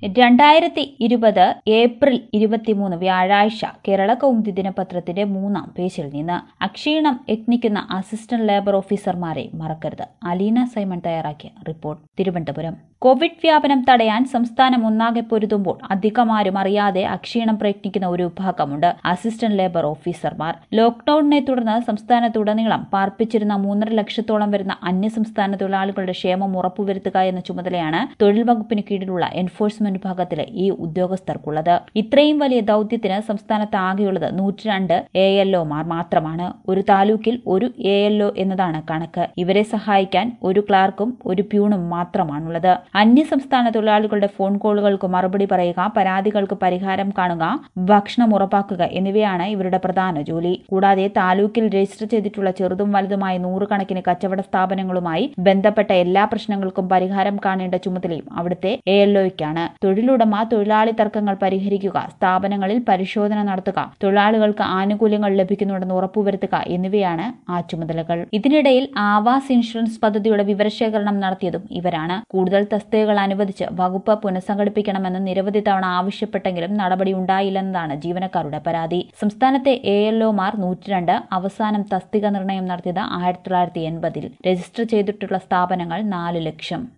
രണ്ടായിരത്തി ഇരുപത് ഏപ്രിൽ ഇരുപത്തിമൂന്ന് വ്യാഴാഴ്ച കേരള കൗമുദി ദിനപത്രത്തിന്റെ മൂന്നാം പേജിൽ നിന്ന് അക്ഷീണം യത്നിക്കുന്ന അസിസ്റ്റന്റ് ലേബർ ഓഫീസർമാരെ മറക്കരുത് അലീന സൈമൺ തയ്യാറാക്കിയ റിപ്പോർട്ട് തിരുവനന്തപുരം കോവിഡ് വ്യാപനം തടയാൻ സംസ്ഥാനം ഒന്നാകെ പൊരുതുമ്പോൾ അധികമാരും അറിയാതെ അക്ഷീണം പ്രയത്നിക്കുന്ന ഒരു വിഭാഗമുണ്ട് അസിസ്റ്റന്റ് ലേബർ ഓഫീസർമാർ ലോക്ഡൌണിനെ തുടർന്ന് സംസ്ഥാനത്തുടനീളം പാർപ്പിച്ചിരുന്ന മൂന്നര ലക്ഷത്തോളം വരുന്ന അന്യസംസ്ഥാന തൊഴിലാളികളുടെ ക്ഷേമം ഉറപ്പുവരുത്തുക എന്ന ചുമതലയാണ് തൊഴിൽ വകുപ്പിന് കീഴിലുള്ള എൻഫോഴ്സ്മെന്റ് വിഭാഗത്തിലെ ഈ ഉദ്യോഗസ്ഥർക്കുള്ളത് ഇത്രയും വലിയ ദൌത്യത്തിന് സംസ്ഥാനത്ത് ആകെയുള്ളത് നൂറ്റിരണ്ട് എ എൽ ഒമാർ മാത്രമാണ് ഒരു താലൂക്കിൽ ഒരു എ എൽ ഒ എന്നതാണ് കണക്ക് ഇവരെ സഹായിക്കാൻ ഒരു ക്ലാർക്കും ഒരു പ്യൂണും മാത്രമാണുള്ളത് അന്യസംസ്ഥാന തൊഴിലാളികളുടെ ഫോൺ കോളുകൾക്ക് മറുപടി പറയുക പരാതികൾക്ക് പരിഹാരം കാണുക ഭക്ഷണം ഉറപ്പാക്കുക എന്നിവയാണ് ഇവരുടെ പ്രധാന ജോലി കൂടാതെ താലൂക്കിൽ രജിസ്റ്റർ ചെയ്തിട്ടുള്ള ചെറുതും വലുതുമായ നൂറുകണക്കിന് കച്ചവട സ്ഥാപനങ്ങളുമായി ബന്ധപ്പെട്ട എല്ലാ പ്രശ്നങ്ങൾക്കും പരിഹാരം കാണേണ്ട ചുമതലയും അവിടുത്തെ എ എൽ ഒയ്ക്കാണ് തൊഴിലുടമ തൊഴിലാളി തർക്കങ്ങൾ പരിഹരിക്കുക സ്ഥാപനങ്ങളിൽ പരിശോധന നടത്തുക തൊഴിലാളികൾക്ക് ആനുകൂല്യങ്ങൾ ലഭിക്കുന്നുണ്ടെന്ന് ഉറപ്പുവരുത്തുക എന്നിവയാണ് ആ ചുമതലകൾ ഇതിനിടയിൽ ആവാസ് ഇൻഷുറൻസ് പദ്ധതിയുടെ വിവരശേഖരണം നടത്തിയതും ഇവരാണ് കൂടുതൽ തസ്തികകൾ അനുവദിച്ച് വകുപ്പ് പുനഃസംഘടിപ്പിക്കണമെന്ന് നിരവധി തവണ ആവശ്യപ്പെട്ടെങ്കിലും നടപടി ഉണ്ടായില്ലെന്നതാണ് ജീവനക്കാരുടെ പരാതി സംസ്ഥാനത്തെ എ എൽ ഒമാർ നൂറ്റിരണ്ട് അവസാനം തസ്തിക നിർണയം നടത്തിയത് ആയിരത്തി തൊള്ളായിരത്തി എൺപതിൽ രജിസ്റ്റർ ചെയ്തിട്ടുള്ള സ്ഥാപനങ്ങൾ നാല് ലക്ഷം